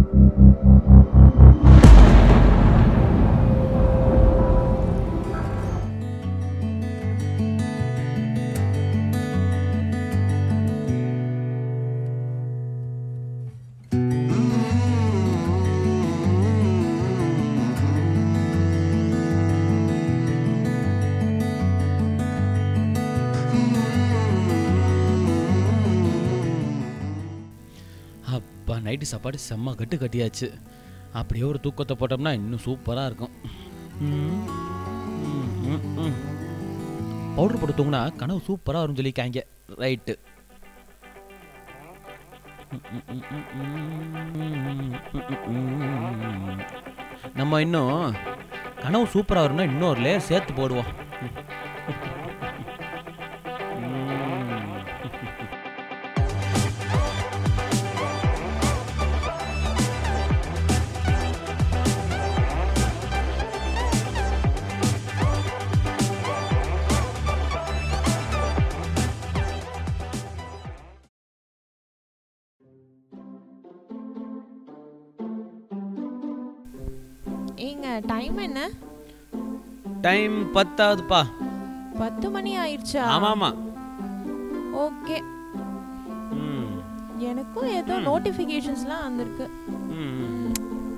அப்பா நைட்டு சாப்பாடு செம்ம கட்டு கட்டியாச்சு அப்படியே ஒரு தூக்கத்தை போட்டோம்னா இன்னும் சூப்பராக இருக்கும் பவுடர் போட்டு தூங்கினா கனவு சூப்பராக வரும்னு சொல்லிக்காங்க ரைட்டு நம்ம இன்னும் கனவு சூப்பராக வரும்னா இன்னொரு லேயர் சேர்த்து போடுவோம் ஏங்க டைம் என்ன டைம் பத்தாவதுப்பா பத்து மணி ஆயிடுச்சா ஆமாம் ஆமாம் ஓகே ம் எனக்கும் ஏதோ நோட்டிஃபிகேஷன்ஸ்லாம் வந்திருக்கு ம், ம்.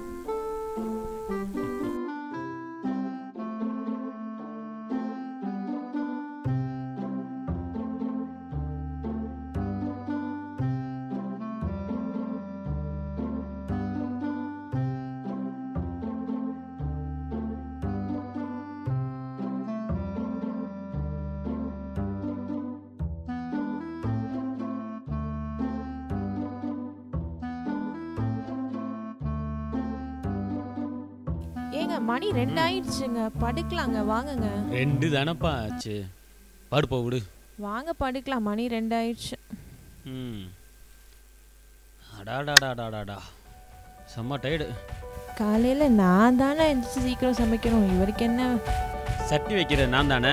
ஏங்க மணி ரெண்டு ஆயிடுச்சுங்க படுக்கலாங்க வாங்குங்க ரெண்டு தானப்பா ஆச்சு படுப்போ விடு வாங்க படுக்கலாம் மணி ரெண்டு ஆயிடுச்சு ம் அடாடாடாடாடாடா செம்ம டயர்டு காலையில நான் தானே எந்திரிச்சு சீக்கிரம் சமைக்கணும் இவருக்கு என்ன சட்டி வைக்கிற நான் தானே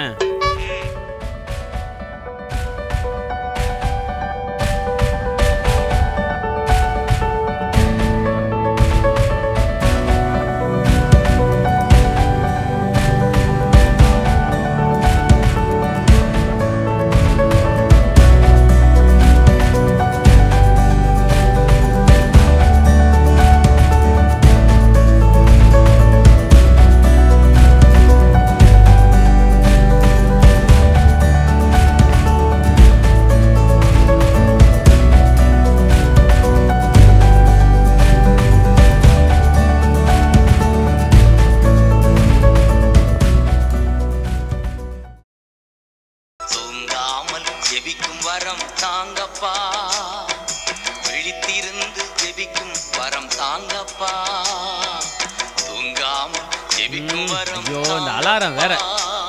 தூங்காமல் ஜெபிக்கும் வரம் தாங்கப்பா விழித்திருந்து ஜெபிக்கும் வரம் தாங்கப்பா தூங்காமல் ஜெபிக்கும் ம், வரம் ஐயோ, இந்த அலாரம் வேற.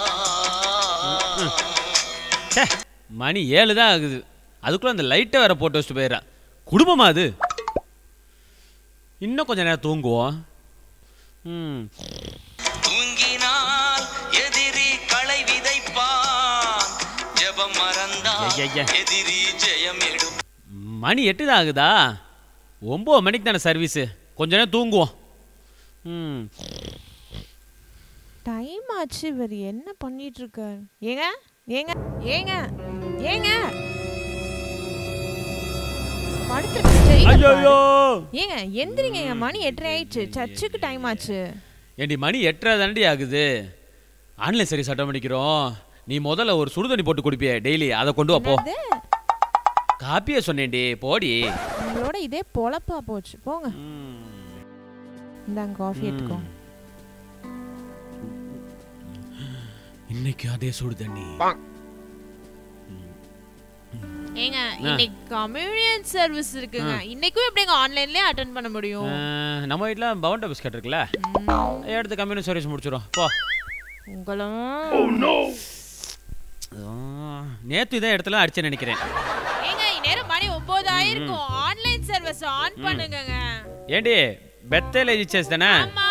ச்சே மணி ஏழு தான் ஆகுது அதுக்குள்ள அந்த லைட்டை வேற போட்டு வச்சுட்டு போயிடுறான் குடும்பமா அது இன்னும் கொஞ்ச நேரம் தூங்குவோம் ம் தூங்கினால் எதிரி களை விதைப்பான் ஜெபம் மறந்தால் ஐயைய. எதிரி ஜெயம் எடுப்பான் மணி எட்டு தான் ஆகுதா ஒம்பது மணிக்கு தானே சர்வீஸு கொஞ்ச நேரம் தூங்குவோம் ம் டைம் ஆச்சு இவர் என்ன பண்ணிட்டு இருக்காரு ஏங்க ஏங்க ஏங்க ஏங்க படுத்துட்டு straight ஆ ஐயோ பாரு. ஏங்க எந்திரிங்க எங்க மணி எட்டரை ஆயிடுச்சு சர்ச்சுக்கு டைம் ஆச்சு ஏண்டி மணி எட்டரை தாண்டி ஆகுது ஆன்லைன் சரி சட்டம் பண்ணிக்கிறோம் நீ முதல்ல ஒரு சுடுதண்ணி போட்டு குடிப்பிய டெய்லி அதை கொண்டு வா போ என்னது? காப்பியை சொன்னேன்டி போடி உங்களோட இதே பொழப்பா போச்சு போங்க ம். இந்தாங்க காஃபி எடுத்துக்கோ இன்னைக்கு அதே சுடு தண்ணி ஏங்க இன்னைக்கு கம்யூனியன் சர்வீஸ் இருக்குங்க இன்னைக்கும் எப்படிங்க ஆன்லைன்லயே அட்டென்ட் பண்ண முடியும் அஹ், நம்ம வீட்டில் பவன்டா பிஸ்கட் இருக்குல்ல எடுத்து கம்மியான சர்வீஸ் முடிச்சிடும் போ உங்களும் நேற்று இதே இடத்துல அடிச்சேன்னு நினைக்கிறேன் ஏங்க இந்நேரம் மணி ஒன்பது ஆயிருக்கும் ஆன்லைன் சர்வீஸ் ஆன் பண்ணுங்கங்க ஏண்டி பெத்தேல ரிச்சர்ஸ் தானே ஆமா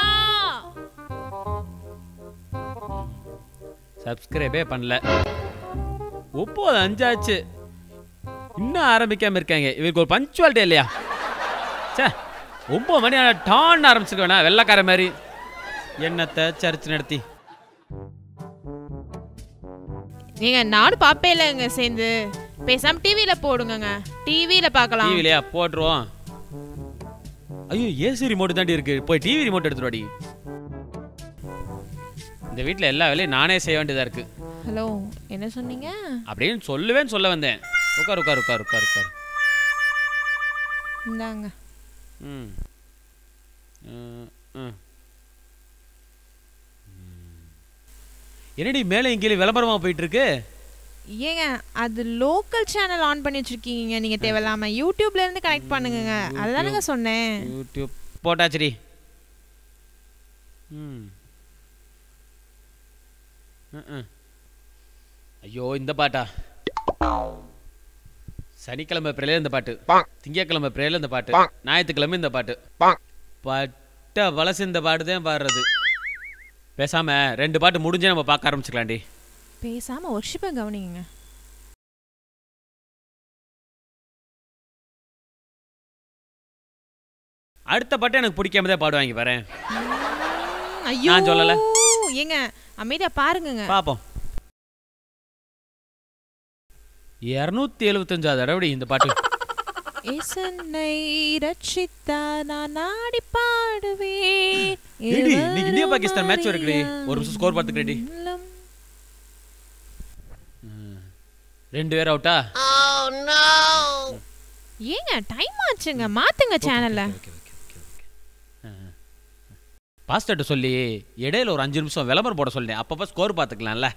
சப்ஸ்கிரைபே பண்ணல ஒப்போது அஞ்சாச்சு இன்னும் ஆரம்பிக்காம இருக்காங்க இவருக்கு ஒரு பஞ்சுவாலிட்டி இல்லையா சே ஒம்பது மணி ஆனா டான் ஆரம்பிச்சிருக்கேண்ணா வெள்ளைக்கார மாதிரி என்னத்தை சர்ச் நடத்தி நீங்க நானும் பாப்பே இல்லைங்க சேர்ந்து பேசாம டிவில போடுங்கங்க டிவில பார்க்கலாம் டிவிலையா போட்டுருவோம் ஐயோ ஏசி ரிமோட் தாண்டி இருக்கு போய் டிவி ரிமோட் எடுத்துட்டு வாடி இந்த வீட்டில் எல்லா வேலையும் நானே செய்ய வேண்டியதா இருக்கு ஹலோ என்ன சொன்னீங்க அப்படின்னு சொல்லுவேன்னு சொல்ல வந்தேன் உட்கார் உட்கார் உட்கார் உட்கார் உட்கார் இந்தாங்க ம் ம், ம். என்னடி மேலே இங்கே விளம்பரமா போயிட்டு இருக்கு ஏங்க அது லோக்கல் சேனல் ஆன் பண்ணி வச்சிருக்கீங்க நீங்க தேவையில்லாம யூடியூப்ல இருந்து கனெக்ட் பண்ணுங்க அதுதானங்க சொன்னேன் யூடியூப் போட்டாச்சுடி ம் ம், ம். ஐயோ இந்த பாட்டா சனிக்கிழமை பிரேல இந்த பாட்டு திங்கக்கிழமை பிரேல இந்த பாட்டு ஞாயிற்றுக்கிழமை இந்த பாட்டு பட்ட வலசு இந்த பாட்டு தான் பாடுறது பேசாம ரெண்டு பாட்டு முடிஞ்சே நம்ம பார்க்க ஆரம்பிச்சுக்கலாம்டி பேசாம ஒர்ஷிப்பை கவனிங்க அடுத்த பாட்டு எனக்கு பிடிக்காம தான் பாடுவாங்க பாரு ஐயோ நான் சொல்லல. ஏங்க அமைதியா பாருங்கங்க பாப்போம் இரநூத்தி எழுபத்தஞ்சாவது தடவை இந்த பாட்டு இசனை ரட்சித்தா நான் நாடி பாடுவேன் ஏடி, இன்னைக்கு இந்தியா பாகிஸ்தான் match இருக்குடி. ஒரு நிமிஷம் score பார்த்துக்கிறேன்டி. உள்ளம். ரெண்டு பேர் அவுட்டா ஏங்க டைம் ஆச்சுங்க மாத்துங்க சேனல்ல பாஸ்டர்ட்ட சொல்லி இடையில ஒரு அஞ்சு நிமிஷம் விளம்பரம் போட சொல்லிட்டேன் அப்பப்போ ஸ்கோர் பார்த்துக்கலாம்ல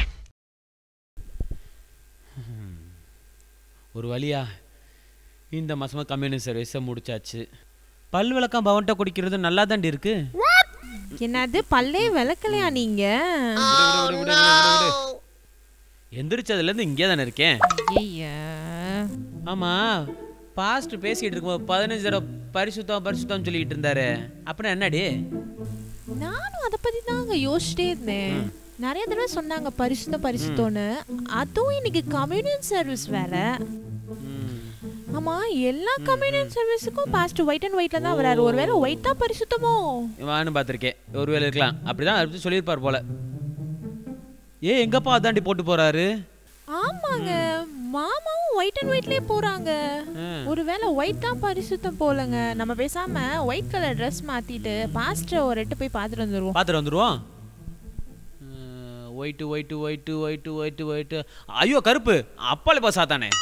ஒரு வழியா இந்த மாசமா கம்யூனிஸ்ட் சர்வீஸை முடிச்சாச்சு பல் விளக்கம் பவன்ட்ட குடிக்கிறது நல்லா தாண்டி இருக்கு என்னது பல்லே விளக்கலையா நீங்க விடு, விடு, விடு, விடு, விடு, விடு. எந்திரிச்சதுலேருந்து இங்கே தானே இருக்கேன் ஐயா ஆமா பாஸ்ட் பேசிட்டு இருக்கும்போது பதினஞ்சு தடவை பரிசுத்தம் பரிசுத்தம் சொல்லிட்டு இருந்தாரு அப்படின்னா என்னடி நானும் அதை பத்தி தாங்க யோசிச்சிட்டே இருந்தேன் நிறைய தடவை சொன்னாங்க பரிசுத்தம் பரிசுத்தம்னு அதுவும் இன்னைக்கு கம்யூனியன் சர்வீஸ் வேற ம். ஆமா எல்லா கம்யூனியன் சர்வீஸுக்கும் பாஸ்ட் ஒயிட் அண்ட் ஒயிட்ல தான் வராரு ஒருவேளை ஒயிட் தான் பரிசுத்தமோ வான்னு பார்த்துருக்கேன் ஒருவேளை இருக்கலாம் அப்படிதான் அதை பத்தி சொல்லியிருப்பார் போல ஏ எங்கப்பா அதாண்டி போட்டு போறாரு ஆமாங்க மாமாவும் ஒயிட் அண்ட் ஒயிட்லயே போறாங்க ஒருவேளை ஒயிட் தான் பரிசுத்தம் போலங்க நம்ம பேசாம ஒயிட் கலர் ட்ரெஸ் மாத்திட்டு பாஸ்டர் ஒரு எட்டு போய் பார்த்துட்டு வந்துருவோம் பார்த்துட்டு வந்துருவோம் white white white white white white ஐயோ கருப்பு அப்பாலே பா சாத்தானே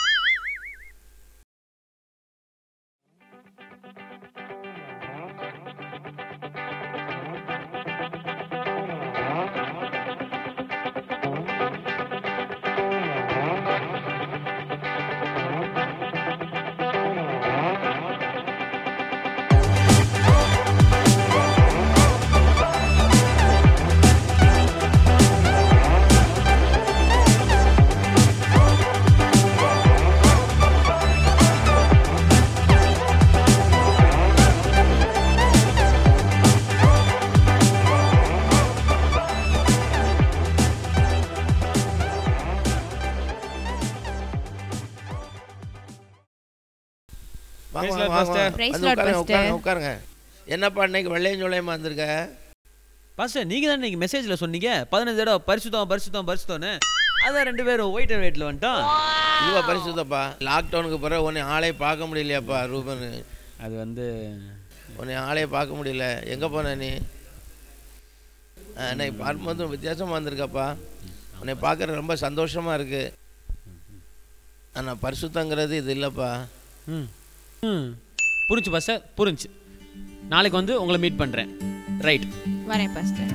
வாங்க Praise வாங்க Lord, வாங்க Pastor. Praise வந்து Lord, உட்காருங்க Pastor. உட்காருங்க உட்காருங்க என்னப்பா இன்னைக்கு வெள்ளையும் சொல்லையுமா வந்திருக்க பாஸ்டர் நீங்க தான் இன்னைக்கு மெசேஜ்ல சொன்னீங்க பதினஞ்சு தடவை பரிசுத்தம் பரிசுத்தம் பரிசுத்தம்னு அதான் ரெண்டு பேரும் ஒயிட் அண்ட் ஒயிட்ல வந்துட்டோம் இதுவா பரிசுத்தப்பா லாக்டவுனுக்கு பிறகு உன்னை ஆளே பார்க்க முடியலையாப்பா ரூபன் அது வந்து உன்னை ஆளே பார்க்க முடியல எங்கே போன நீ ஆ, இன்னைக்கு பார்க்கும்போது வித்தியாசமாக வந்திருக்கப்பா உன்னை பார்க்குற ரொம்ப சந்தோஷமாக இருக்கு ஆனால் பரிசுத்தங்கிறது இது இல்லைப்பா ம் ம் புரிஞ்சு பாஸ்டர் புரிஞ்சு நாளைக்கு வந்து உங்களை மீட் பண்றேன் ரைட் வரேன் பாஸ்டர்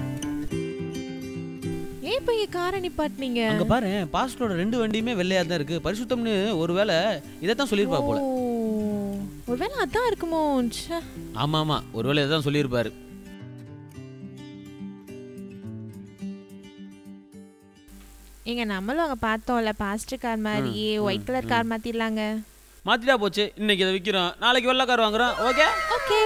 ஏன் இப்போ இங்க காரை நிப்பாட்டினீங்க அங்க பாரு பாஸ்டரோட ரெண்டு வண்டியுமே வெள்ளையா தான் இருக்கு பரிசுத்தம்னு ஒருவேளை இதைத்தான் சொல்லியிருப்பா போல ஓ, ஒருவேளை அதான் இருக்குமோ ச்சே. ஆமா ஆமா ஒருவேளை இதான் சொல்லியிருப்பாரு ஏங்க நம்மளும் அங்க பார்த்தோம்ல பாஸ்டர் கார் மாதிரி ஒயிட் கலர் கார் மாத்திடலாங்க மாத்திட்டா போச்சு இன்னைக்கு இதை விற்கிறோம் நாளைக்கு வெள்ளைக்கார் வாங்குறோம் ஓகே ஓகே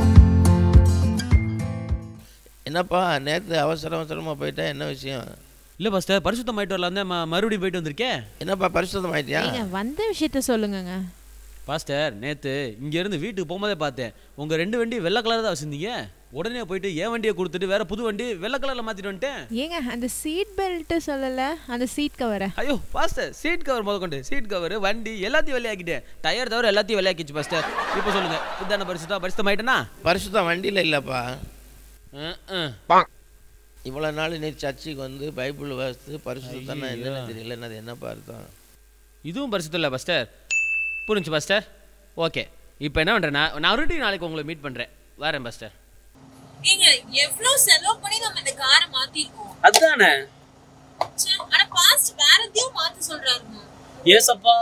என்னப்பா நேற்று அவசர அவசரமாக போயிட்டா என்ன விஷயம் இல்லை பாஸ்டர் பரிசுத்தம் ஆயிட்டு வரலாம் தான் ம- மறுபடியும் போயிட்டு வந்திருக்கேன் என்னப்பா பரிசுத்தம் ஆயிட்டியா நீங்க வந்த விஷயத்த சொல்லுங்கங்க பாஸ்டர் நேற்று இங்கேருந்து வீட்டுக்கு போகும்போதே பார்த்தேன் உங்கள் ரெண்டு வண்டி வெள்ளை கலர் தான் வச்சுருந்தீங்க உடனே போயிட்டு என் வண்டியை கொடுத்துட்டு வேற புது வண்டி வெள்ளை கலரில் மாற்றிட்டு வந்துட்டேன் ஏங்க அந்த சீட் பெல்ட் சொல்லல அந்த சீட் கவரை ஐயோ பாஸ்டர் சீட் கவர் முதற்கொண்டு சீட் கவர் வண்டி எல்லாத்தையும் வெள்ளையாக்கிட்டேன் டயர் தவிர எல்லாத்தையும் வெள்ளையாக்கிச்சு பாஸ்டர் இப்போ சொல்லுங்க இதான பரிசுத்தா பரிசுத்தம் ஆயிட்டேனா பரிசுத்தம் வண்டியில் இல்லைப்பா ம், ம். இவ்வளோ நாள் நீ சர்ச்சுக்கு வந்து பைபிள் வாசித்து பரிசுத்தம் நான் என்னன்னு தெரியல அது என்னப்பா அர்த்தம் இதுவும் பரிசுத்தம் இல்லை பாஸ்டர் புரிஞ்சு பாஸ்டர் ஓகே இப்போ என்ன பண்ணுறேன் நான் நான் மறுபடியும் நாளைக்கு உங்களை மீட் பண்ணுறேன் வரேன் பாஸ்டர் ஏங்க எவ்வளவு செலவு பண்ணி நம்ம இந்த காரை மாத்திருக்கோம் அதுதானே ச்சே, ஆனா பாஸ்ட் வேற எதையும் மாத்த சொல்றாருங்க ஏசப்பா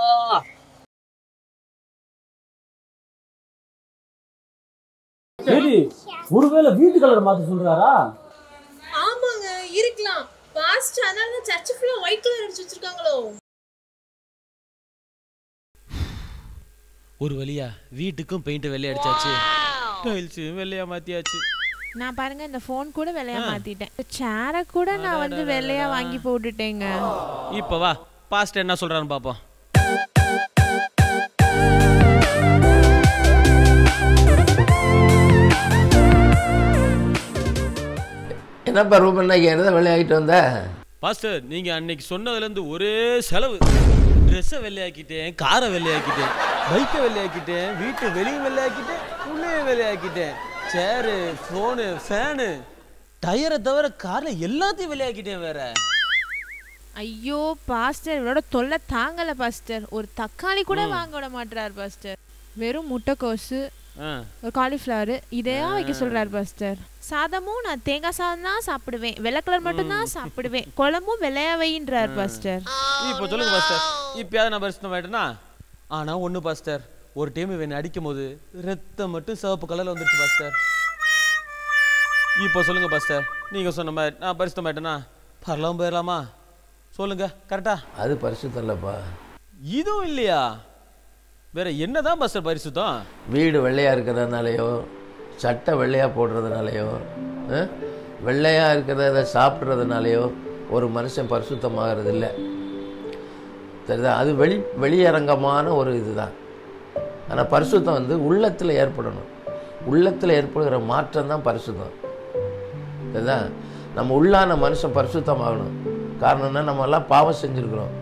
சரி ஒருவேளை வீட்டு கலர் மாத்த சொல்றாரா ஆமாங்க இருக்கலாம் பாஸ்ட் அதனால தான் சர்ச் ஃபுல்லா ஒயிட் கலர் அடிச்சு வச்சிருக்காங்களோ ஒரு வழியா வீட்டுக்கும் பெயிண்ட் வெள்ளைய அடிச்சாச்சு டைல்ஸ் வெள்ளையா மாத்தியாச்சு நான் பாருங்க இந்த ஃபோன் கூட வெள்ளையா மாத்திட்டேன் சேரை கூட நான் வந்து வெள்ளையா வாங்கி போட்டுட்டேங்க இப்போ வா பாஸ்ட் என்ன சொல்றான்னு பார்ப்போம் என்னப்பா ரூபண்ணா என்ன விளையாடிட்டு வந்த பாஸ்டர் நீங்க அன்னைக்கு சொன்னதுல இருந்து ஒரே செலவு ட்ரெஸ்ஸை வெள்ளையாக்கிட்டேன் காரை வெள்ளையாக்கிட்டேன் பைக்கை வெள்ளையாக்கிட்டேன் வீட்டை வெளியே வெள்ளையாக்கிட்டேன் உள்ளே வெள்ளையாக்கிட்டேன் சேரு ஃபோனு ஃபேனு டயரை தவிர கார்ல எல்லாத்தையும் வெள்ளையாக்கிட்டேன் வேற ஐயோ பாஸ்டர் இவரோட தொல்லை தாங்கல பாஸ்டர் ஒரு தக்காளி கூட வாங்க விட மாட்டார் பாஸ்டர் வெறும் முட்டைக்கோசு ஆ ஒரு காலிஃப்ளவர் இதையா வைக்க சொல்றாரு பாஸ்டர் சாதமும் நான் தேங்காய் சாதம் தான் சாப்பிடுவேன் வெள்ளை கலர் மட்டும் தான் சாப்பிடுவேன் குழம்பும் வெள்ளையா வைன்றார் பாஸ்டர் இப்போ சொல்லுங்க பாஸ்டர் இப்பயாவது நான் பரிசுத்தம் ஆயிட்டேனா ஆனா ஒண்ணு பாஸ்டர் ஒரு டைம் இவன் அடிக்கும் போது ரத்தம் மட்டும் சிவப்பு கலர்ல வந்துருச்சு பாஸ்டர் இப்போ சொல்லுங்க பாஸ்டர் நீங்க சொன்ன மாதிரி நான் பரிசுத்தம் ஆயிட்டேனா பரலாம் போயிடலாமா சொல்லுங்க கரெக்டா அது பரிசுத்தம் இல்லைப்பா இதுவும் இல்லையா வேற என்னதான் பாஸ்டர் பரிசுத்தம் வீடு வெள்ளையாக இருக்கிறதுனாலையோ சட்டை வெள்ளையாக போடுறதுனாலையோ அஹ், வெள்ளையா இருக்கிறத சாப்பிட்றதுனாலையோ ஒரு மனுஷன் பரிசுத்தமாகிறது இல்லை சரிதா அது வெளி வெளியரங்கமான ஒரு இதுதான் ஆனால் பரிசுத்தம் வந்து உள்ளத்தில் ஏற்படணும் உள்ளத்தில் ஏற்படுகிற மாற்றம் தான் பரிசுத்தம் சரிதா நம்ம உள்ளான மனுஷன் பரிசுத்தமாகணும் காரணம்னா நம்ம எல்லாம் பாவம் செஞ்சுருக்கிறோம்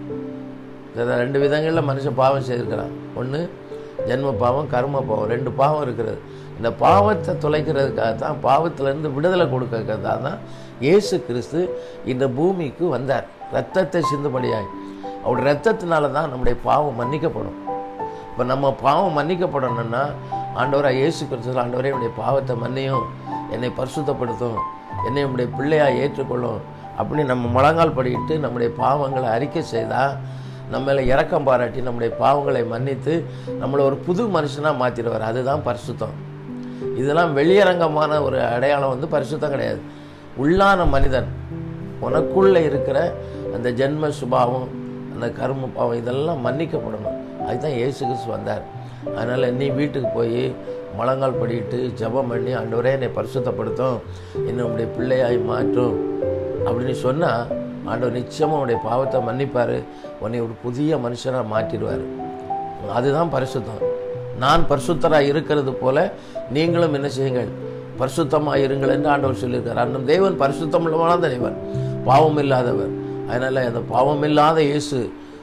இதில் ரெண்டு விதங்களில் மனுஷன் பாவம் செய்திருக்கிறான் ஒன்று ஜென்ம பாவம் கர்ம பாவம் ரெண்டு பாவம் இருக்கிறது இந்த பாவத்தை தொலைக்கிறதுக்காக தான் பாவத்திலேருந்து விடுதலை கொடுக்கறதுக்காக தான் இயேசு கிறிஸ்து இந்த பூமிக்கு வந்தார் ரத்தத்தை சிந்துபடியாய் அவருடைய ரத்தத்தினால தான் நம்முடைய பாவம் மன்னிக்கப்படும் இப்போ நம்ம பாவம் மன்னிக்கப்படணும்னா ஆண்டவராக இயேசு கிறிஸ்து ஆண்டவரே என்னுடைய பாவத்தை மன்னியும் என்னை பரிசுத்தப்படுத்தும் என்னை உடைய பிள்ளையாக ஏற்றுக்கொள்ளும் அப்படின்னு நம்ம முழங்கால் படிக்கிட்டு நம்முடைய பாவங்களை அறிக்கை செய்தால் நம்ம மேலே இரக்கம் பாராட்டி நம்முடைய பாவங்களை மன்னித்து நம்மளை ஒரு புது மனுஷனாக மாற்றிடுவார் அதுதான் பரிசுத்தம் இதெல்லாம் வெளியரங்கமான ஒரு அடையாளம் வந்து பரிசுத்தம் கிடையாது உள்ளான மனிதன் உனக்குள்ளே இருக்கிற அந்த ஜென்ம சுபாவம் அந்த கர்ம பாவம் இதெல்லாம் மன்னிக்கப்படணும் அதுதான் இயேசு கிறிஸ்து வந்தார் அதனால் நீ வீட்டுக்கு போய் முழங்கால் படிக்கிட்டு ஜெபம் பண்ணி ஆண்டவரே என்னை பரிசுத்தப்படுத்தும் என்னை உடைய பிள்ளையாய் மாற்றும் அப்படின்னு சொன்னால் ஆண்டவர் நிச்சயமாக உன்னுடைய பாவத்தை மன்னிப்பார் உன்னை ஒரு புதிய மனுஷனாக மாற்றிடுவார் அதுதான் பரிசுத்தம் நான் பரிசுத்தராக இருக்கிறது போல நீங்களும் என்ன செய்யுங்கள் பரிசுத்தமாக இருங்கள் என்று ஆண்டவர் சொல்லியிருக்கார் அன்னும் தேவன் பரிசுத்தம் உள்ளவனான தேவன் பாவம் இல்லாதவர் அதனால் அந்த பாவம் இல்லாத இயேசு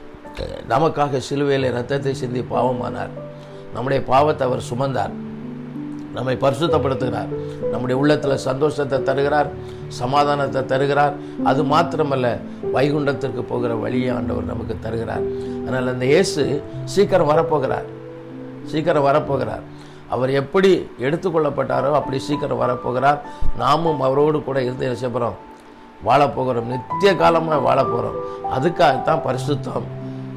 நமக்காக சிலுவையில் ரத்தத்தை சிந்தி பாவமானார் நம்முடைய பாவத்தை அவர் சுமந்தார் நம்மை பரிசுத்தப்படுத்துகிறார் நம்முடைய உள்ளத்தில் சந்தோஷத்தை தருகிறார் சமாதானத்தை தருகிறார் அது மாத்திரமல்ல வைகுண்டத்திற்கு போகிற வழியை ஆண்டவர் நமக்கு தருகிறார் அதனால் அந்த இயேசு சீக்கிரம் வரப்போகிறார் சீக்கிரம் வரப்போகிறார் அவர் எப்படி எடுத்துக்கொள்ளப்பட்டாரோ அப்படி சீக்கிரம் வரப்போகிறார் நாமும் அவரோடு கூட இருந்து என்ன செய்யப்படுறோம் வாழப்போகிறோம் நித்திய காலமாக வாழப்போகிறோம் அதுக்காகத்தான் பரிசுத்தம்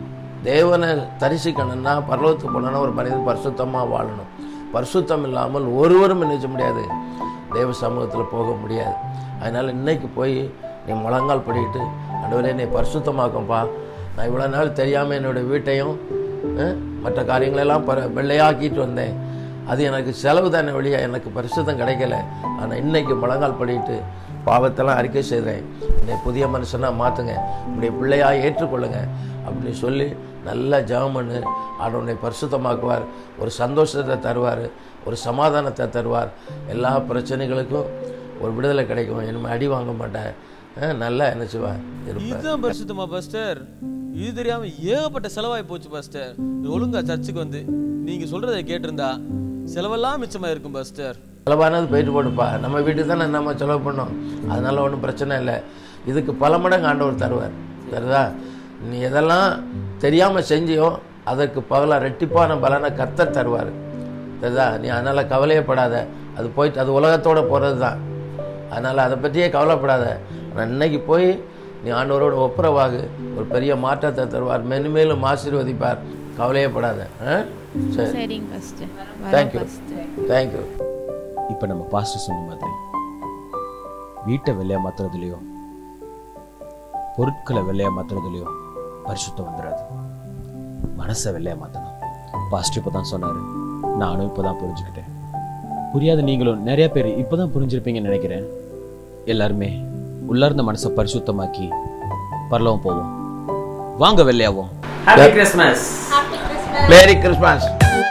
தேவனை தரிசிக்கணும்னா பரலோகத்துக்கு போனோன்னா ஒரு மனிதன் பரிசுத்தமாக வாழணும் பரிசுத்தம் இல்லாமல் ஒருவரும் என்ன செய்ய முடியாது தேவ சமூகத்தில் போக முடியாது அதனால் இன்னைக்கு போய் நீ முழங்கால் படிக்கிட்டு ஆண்டவரே என்னை பரிசுத்தமாக்கும்பா நான் இவ்வளோ நாள் தெரியாமல் என்னோட வீட்டையும் அஹ், மற்ற காரியங்களெல்லாம் பர வெள்ளையாக்கிட்டு வந்தேன் அது எனக்கு செலவு தானே வழியா எனக்கு பரிசுத்தம் கிடைக்கல ஆனால் இன்னைக்கு முழங்கால் படிக்கிட்டு பாவத்தெல்லாம் அறிக்கை செய்கிறேன் என்னை புதிய மனுஷனாக மாற்றுங்க உடைய பிள்ளையாக ஏற்றுக்கொள்ளுங்க அப்படின்னு சொல்லி நல்லா ஜெபம் பண்ணு ஆண்டவனை பரிசுத்தமாக்குவார் ஒரு சந்தோஷத்தை தருவார் ஒரு சமாதானத்தை தருவார் எல்லா பிரச்சனைகளுக்கும் ஒரு விடுதலை கிடைக்கும் இனிமேல் அடி வாங்க மாட்டேன் அஹ், நல்லா என்ன செய்வார் இருப்பேன் இதுதான் பரிசுத்தமா பாஸ்டர் இது தெரியாம ஏகப்பட்ட செலவாய் போச்சு பாஸ்டர் ஒழுங்கா சர்ச்சுக்கு வந்து நீங்க சொல்றதை கேட்டிருந்தா செலவெல்லாம் மிச்சமா இருக்கும் பாஸ்டர் செலவானது போயிட்டு போட்டுப்பா நம்ம வீட்டுக்கு தானே நம்ம செலவு பண்ணோம் அதனால ஒன்றும் பிரச்சனை இல்லை இதுக்கு பல மடங்கு ஆண்டவர் தருவார் சரிதா நீ எதெல்லாம் தெரியாமல் செஞ்சியோ அதற்கு பகலாக ரெட்டிப்பான பலனை கர்த்தர் தருவார் சரிதா நீ அதனால் கவலையப்படாத அது போயிட்டு அது உலகத்தோட போகிறது தான் அதனால் அதை பற்றியே கவலைப்படாத ஆனால் இன்னைக்கு போய் நீ ஆண்டவரோட ஒப்புரவாகு ஒரு பெரிய மாற்றத்தை தருவார் மென்மேலும் ஆசீர்வதிப்பார் கவலையப்படாத ஆ சரி சரிங்க பாஸ்டர் தேங்க்யூ தேங்க்யூ இப்போ நம்ம பாஸ்டர் சொன்ன மாதிரி வீட்டை வெள்ளையா மாத்துறதுலையோ பொருட்களை வெள்ளையா மாத்துறதுலையோ பரிசுத்தம் வந்துடாது மனசை வெள்ளையா மாற்றணும் பாஸ்டர் இப்போ தான் சொன்னார் நானும் இப்போ தான் புரிஞ்சுக்கிட்டேன் புரியாத நீங்களும் நிறைய பேர் இப்போ தான் புரிஞ்சிருப்பீங்கன்னு நினைக்கிறேன் எல்லாருமே உள்ளார்ந்த மனசை பரிசுத்தமாக்கி பரலவும் போவோம் வாங்க வெள்ளையாவோம் ஹாப்பி கிறிஸ்மஸ் மேரி கிறிஸ்மஸ்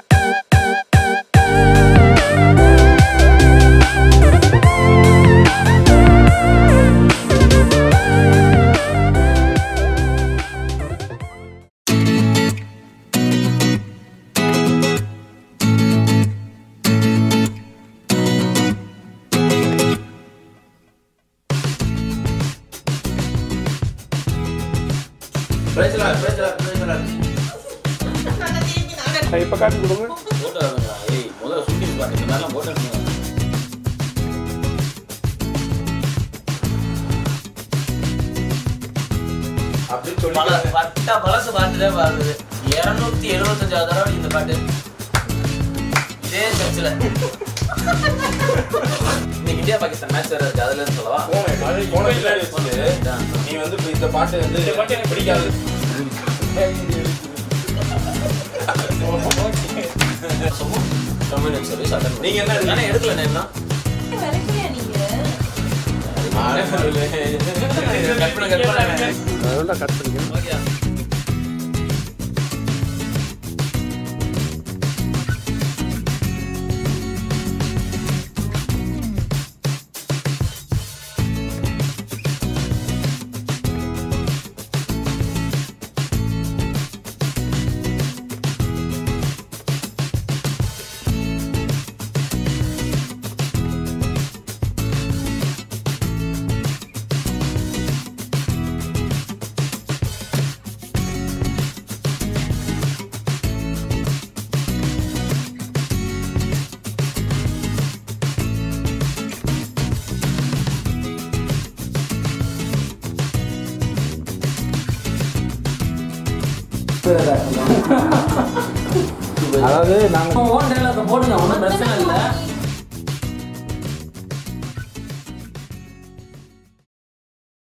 இப்போ காட்டி கொடுங்க பல பட்ட பழசு பாட்டுதே பாருது இருநூத்தி எழுபத்தஞ்சாவது தடவை இந்த பாட்டு இதே சர்ச்சில் இன்னைக்கு இந்தியா பாகிஸ்தான் மேட்ச் வேற இருக்கு அதுல இருந்து சொல்லவா நீ வந்து இப்ப இந்த பாட்டு வந்து இந்த பாட்டு எனக்கு பிடிக்காது கம்யூனிட்டி சர்வீஸ் அட்டன் நீங்க என்ன எடுக்கல? நானே எடுக்கல நான் இன்னும். கற்பனை கற்பனை அதெல்லாம் கட் பண்ணிக்கணும் ஓகே அதாவது நாங்க